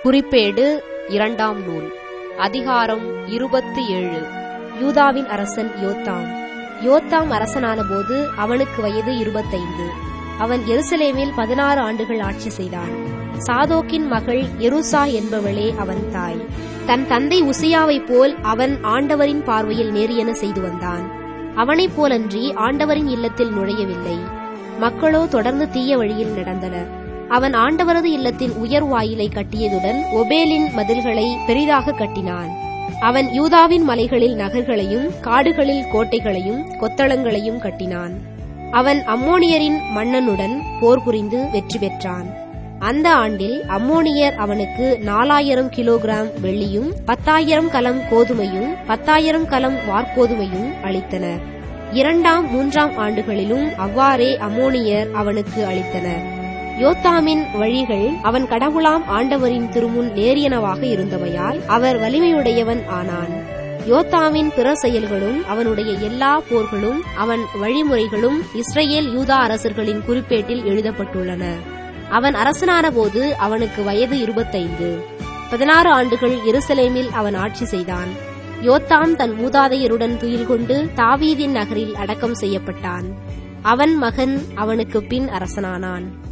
குறிப்பேடு இரண்டாம் நூல் அதிகாரம் இருபத்தி ஏழு யூதாவின் அரசன் யோத்தாம் யோத்தாம் அரசனானபோது அவனுக்கு வயது இருபத்தைந்து அவன் எருசலேமில் பதினாறு ஆண்டுகள் ஆட்சி செய்தான் சாதோக்கின் மகள் எருசா என்பவளே அவன் தாய் தன் தந்தை உசியாவைப் போல் அவன் ஆண்டவரின் பார்வையில் நேரியன செய்து வந்தான் அவனைப் போலன்றி ஆண்டவரின் இல்லத்தில் நுழையவில்லை மக்களோ தொடர்ந்து தீய வழியில் நடந்தனர் அவன் ஆண்டவரது இல்லத்தின் உயர் வாயிலை கட்டியதுடன் ஒபேலின் மதில்களை பெரிதாக கட்டினான் அவன் யூதாவின் மலைகளில் நகர்களையும் காடுகளில் கோட்டைகளையும் கொத்தளங்களையும் கட்டினான் அவன் அம்மோனியரின் மன்னனுடன் போர் புரிந்து வெற்றி பெற்றான் அந்த ஆண்டில் அம்மோனியர் அவனுக்கு நாலாயிரம் கிலோகிராம் வெள்ளியும் பத்தாயிரம் கலம் கோதுமையும் பத்தாயிரம் கலம் வார்கோதுமையும் அளித்தனர் இரண்டாம் மூன்றாம் ஆண்டுகளிலும் அவ்வாறே அம்மோனியர் அவனுக்கு அளித்தனர் யோத்தாமின் வழிகள் அவன் கடவுளாம் ஆண்டவரின் திருமுன் நேரியனவாக இருந்தமையால் அவர் வலிமையுடையவன் ஆனான் யோத்தாமின் பிற செயல்களும் அவனுடைய எல்லா போர்களும் அவன் வழிமுறைகளும் இஸ்ரேல் யூதா அரசர்களின் குறிப்பேட்டில் எழுதப்பட்டுள்ளன அவன் அரசனான போது அவனுக்கு வயது இருபத்தைந்து பதினாறு ஆண்டுகள் எருசலேமில் அவன் ஆட்சி செய்தான் யோத்தாம் தன் மூதாதையருடன் துயில் கொண்டு தாவீதின் நகரில் அடக்கம் செய்யப்பட்டான் அவன் மகன் அவனுக்கு பின் அரசனானான்